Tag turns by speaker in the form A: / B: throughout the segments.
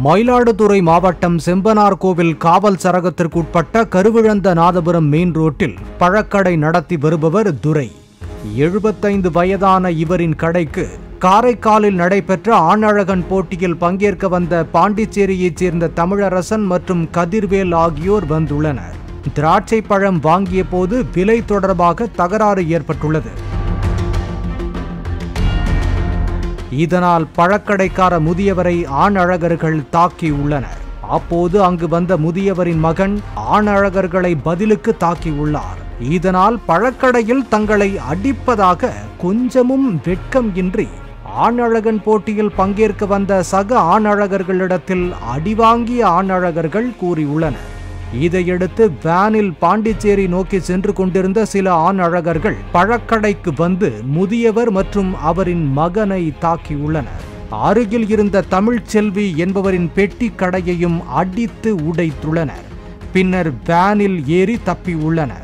A: மயிலாடுதுறை மாவட்டம் செம்பனார் கோவில் காவல் சரகத்திற்குட்பட்ட கருவிழந்த நாதபுரம் மெயின் ரோட்டில் பழக்கடை நடத்தி வருபவர் துரை எழுபத்தைந்து வயதான இவரின் கடைக்கு காரைக்காலில் நடைபெற்ற ஆணழகன் போட்டியில் பங்கேற்க வந்த பாண்டிச்சேரியைச் சேர்ந்த தமிழரசன் மற்றும் கதிர்வேல் ஆகியோர் வந்துள்ளனர் திராட்சை பழம் வாங்கிய போது விலை தொடர்பாக தகராறு ஏற்பட்டுள்ளது இதனால் பழக்கடைக்கார முதியவரை ஆண் அழகர்கள் தாக்கியுள்ளனர் அப்போது அங்கு வந்த முதியவரின் மகன் ஆண் அழகர்களை பதிலுக்கு தாக்கியுள்ளார் இதனால் பழக்கடையில் தங்களை அடிப்பதாக கொஞ்சமும் வெட்கம் இன்றி ஆணழகன் போட்டியில் பங்கேற்க வந்த சக ஆணழகர்களிடத்தில் அடிவாங்கிய ஆணழகர்கள் கூறியுள்ளனர் இதையடுத்து வேனில் பாண்டிச்சேரி நோக்கி சென்று கொண்டிருந்த சில ஆண் அழகர்கள் பழக்கடைக்கு வந்து முதியவர் மற்றும் அவரின் மகனை தாக்கியுள்ளனர் அருகில் இருந்த தமிழ்ச்செல்வி என்பவரின் பெட்டி கடையையும் அடித்து உடைத்துள்ளனர் பின்னர் வேனில் ஏறி தப்பியுள்ளனர்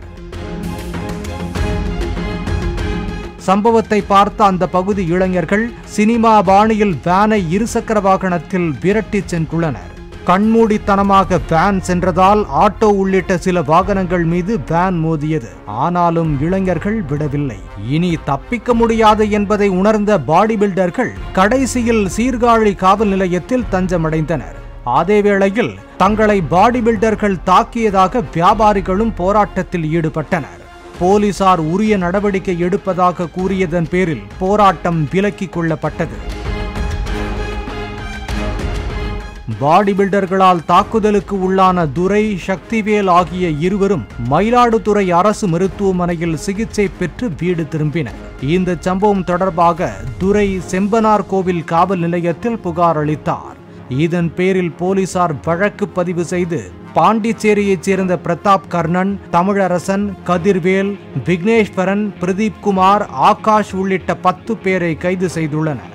A: சம்பவத்தை பார்த்த அந்த பகுதி இளைஞர்கள் சினிமா பாணியில் வேனை இருசக்கர வாகனத்தில் விரட்டிச் சென்றுள்ளனர் கண்மூடித்தனமாக வேன் சென்றதால் ஆட்டோ உள்ளிட்ட சில வாகனங்கள் மீது வேன் மோதியது ஆனாலும் இளைஞர்கள் விடவில்லை இனி தப்பிக்க முடியாது என்பதை உணர்ந்த பாடி பில்டர்கள் கடைசியில் சீர்காழி காவல் நிலையத்தில் தஞ்சமடைந்தனர் அதேவேளையில் தங்களை பாடி பில்டர்கள் தாக்கியதாக வியாபாரிகளும் போராட்டத்தில் ஈடுபட்டனர் போலீசார் உரிய நடவடிக்கை எடுப்பதாக கூறியதன் பேரில் போராட்டம் விலக்கிக் கொள்ளப்பட்டது பாடி பில்டர்களால் தாக்குதலுக்கு உள்ளான துரை சக்திவேல் ஆகிய இருவரும் மயிலாடுதுறை அரசு மருத்துவமனையில் சிகிச்சை பெற்று வீடு திரும்பினர் இந்த சம்பவம் தொடர்பாக துரை செம்பனார் கோவில் காவல் நிலையத்தில் புகார் அளித்தார் இதன் பேரில் போலீசார் வழக்கு பதிவு செய்து பாண்டிச்சேரியைச் சேர்ந்த பிரதாப் கர்ணன் தமிழரசன் கதிர்வேல் விக்னேஸ்வரன் பிரதீப் குமார் ஆகாஷ் உள்ளிட்ட பத்து பேரை கைது செய்துள்ளனர்